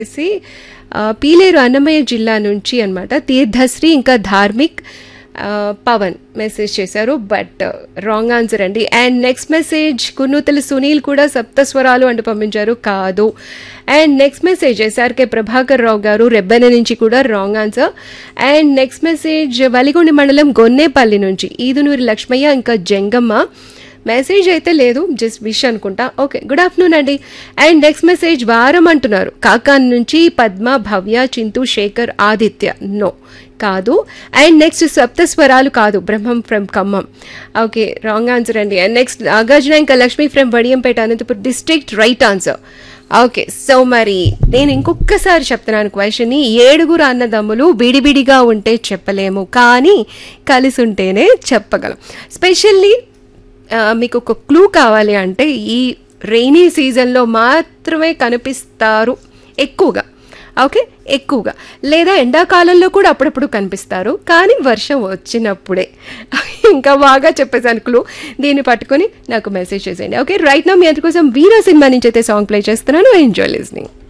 వచ్చేసి ఆ, పీలేరు అన్నమయ్య జిల్లా నుంచి అన్నమాట తీర్థశ్రీ ఇంకా ధార్మిక్ ఆ, పవన్ మెసేజ్ చేశారు బట్ రాంగ్ ఆన్సర్ అండి and next message Kunnuthala Sunil కూడా సప్తస్వరాలు అంటూ పంపించారు కాదు and next message SRK Prabhakar Rao గారు రెబ్బెన నుంచి కూడా wrong answer and next message Valigonda మండలం గొన్నేపల్లి నుంచి ఈదునూరి లక్ష్మయ్య ఇంకా జంగమ్మ మెసేజ్ అయితే లేదు జస్ట్ విష్ అనుకుంటా ఓకే గుడ్ ఆఫ్టర్నూన్ అండి అండ్ నెక్స్ట్ మెసేజ్ వారం అంటున్నారు కాకాన్ నుంచి పద్మ భవ్య చింతు శేఖర్ ఆదిత్య నో కాదు అండ్ నెక్స్ట్ సప్తస్వరాలు కాదు Brahmam from Khammam okay wrong answer అండి అండ్ నెక్స్ట్ నాగార్జున ఇంకా Lakshmi from Vadiyampeta Anantapuram district right answer okay so మరి నేను ఇంకొకసారి చెప్తున్నాను క్వశ్చన్ని ఏడుగురు అన్నదమ్ములు విడివిడిగా ఉంటే చెప్పలేము కానీ కలిసి ఉంటేనే చెప్పగలం స్పెషల్లీ ఆ, మీకు ఒక క్లూ కావాలి అంటే ఈ రెయినీ సీజన్లో మాత్రమే కనిపిస్తారు ఎక్కువగా ఓకే ఎక్కువగా లేదా ఎండాకాలంలో కూడా అప్పుడప్పుడు కనిపిస్తారు కానీ వర్షం వచ్చినప్పుడే ఇంకా బాగా చెప్పేసాను క్లూ దీన్ని పట్టుకొని నాకు మెసేజ్ చేసేయండి ఓకే రైట్ నా మీ అందుకోసం వీరా సినిమా నుంచి అయితే సాంగ్ ప్లే చేస్తున్నాను ఎంజాయ్ లిస్నింగ్